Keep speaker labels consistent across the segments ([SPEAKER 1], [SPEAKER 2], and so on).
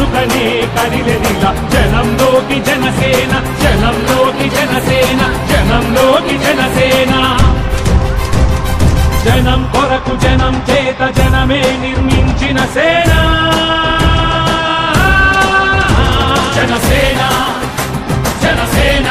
[SPEAKER 1] కనుకనే కదిలెదిలా జనంలోకి జనసేన జనంలోకి జనసేన జనంలోకి జనసేన జనం కొరకు జనం చేత జనమే నిర్మించిన సేన జనసేన జనసేన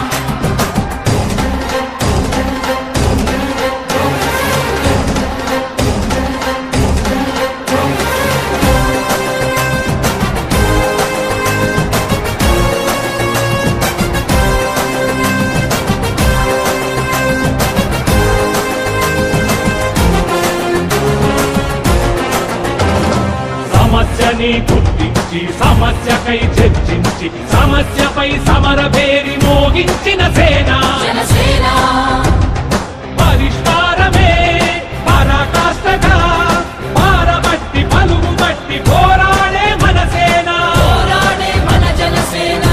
[SPEAKER 1] సమస్యని గుర్తించి సమస్యకై చర్చించి సమస్యపై సమర పేరి మోగించిన సేన
[SPEAKER 2] జనసేన
[SPEAKER 1] పరిష్కారమే పరాకాష్ఠగా పారబట్టి పలుగు బట్టి పోరాడే మన సేన
[SPEAKER 2] పోరాడే మన జనసేన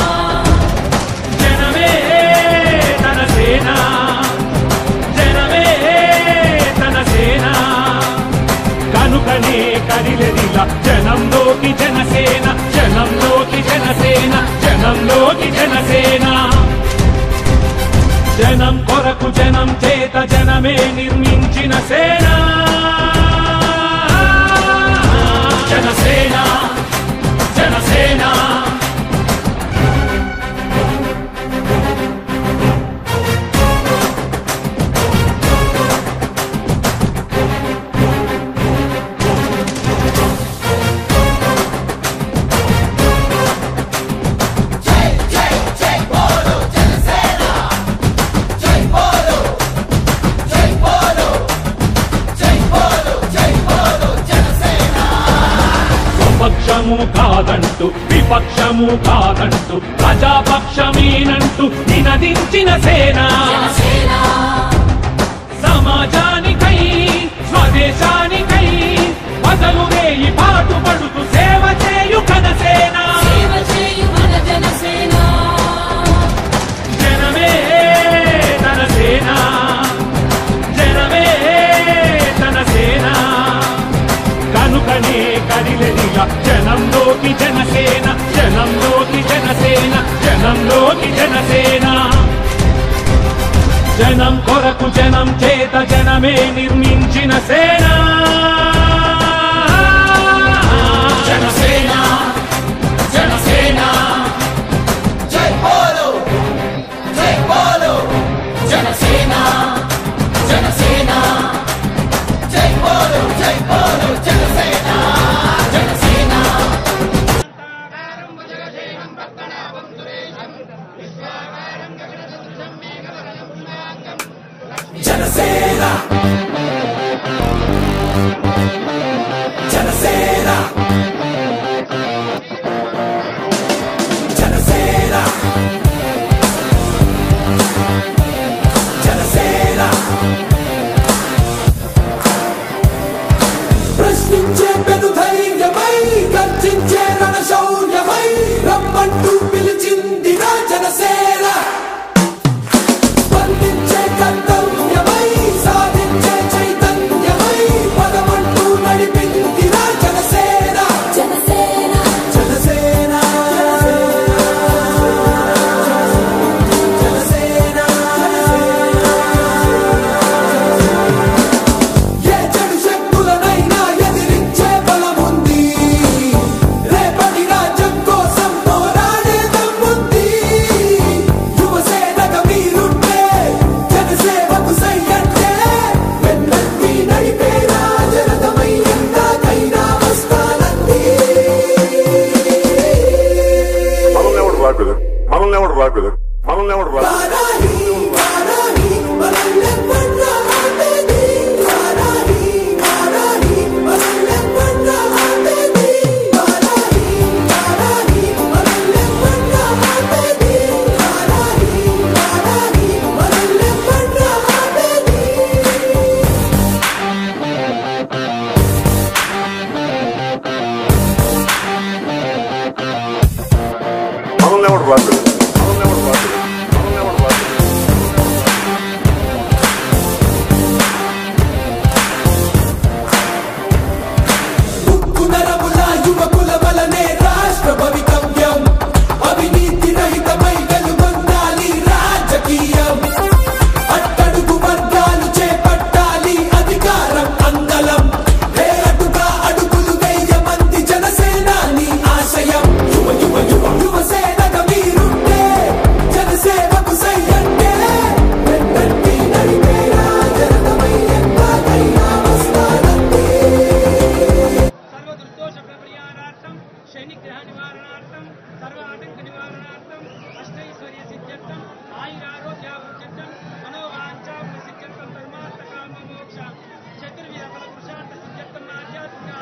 [SPEAKER 1] జనమే తన సేన జనమే తన సేన కనుకనే కదిలెదిలా జనంలోకి జనసేన జనంలోకి జనసేన జనంలోకి జనసేన జనం కొరకు జనం చేత జనమే నిర్మించిన సేన జనసేన జనసేన స్వపక్షము కాదంటూ విపక్షము కాదంటూ ప్రజాపక్షమేనంటూ నినదించిన సేన
[SPEAKER 2] జనసేన
[SPEAKER 1] సమాజానికై స్వదేశానికై బదలు వేయి పాటుపడుతూ సేవ చేయు కనసేన
[SPEAKER 2] సేవ చేయు మన జనసేన
[SPEAKER 1] జనమే తన సేన జనమే తన సేన కనుకనే కదిలెదిగా జనంలోకి జనసేన జనంలోకి జనసేన జనంలోకి జనసేన జనం కొరకు జనం చేత జనమే నిర్మించిన సేన జనసేన జనసేన
[SPEAKER 2] జనసేన జనసేన జై బోలో జై బోలో జనసేన జనసేన
[SPEAKER 3] జనసేన జనసేన జనసేన జనసేన ప్రశ్నించే పెను ధైర్యమై గర్జించే రణ శౌర్యమై రమ్మంటూ పిలిచింది నా జనసేన స్పందించే కర్తవ్యమై సాధించే చైతన్యమై పదమంటూ నడిపింది నా జనసేన
[SPEAKER 2] జనసేన
[SPEAKER 3] జనసేన జనసేన ఏ చెడు శక్తులనైనా ఎదిరించే బలముంది రేపటి రాజ్యం కోసం పోరాడే దమ్ముంది యువసేనగా మీరుంటే జనసేవకు సయ్యంటే వెన్నెత్తి నడిపే రాజరథమై ఎందాకైనా వస్తానంది
[SPEAKER 4] మనల్ని ఎవడు రాపిదు మనల్ని ఎవడు రాపిదు మనల్ని ఎవడు రా
[SPEAKER 3] వారాహి వారాహి మనల్లెప్పన్న ఆపేది వారాహి వారాహి మనల్లెప్పన్న ఆపేది వారాహి వారాహి మనల్లెప్పన్న ఆపేది వారాహి వారాహి మనల్లెప్పన్న ఆపేది
[SPEAKER 4] మనల్ని ఎవడు రాపిదు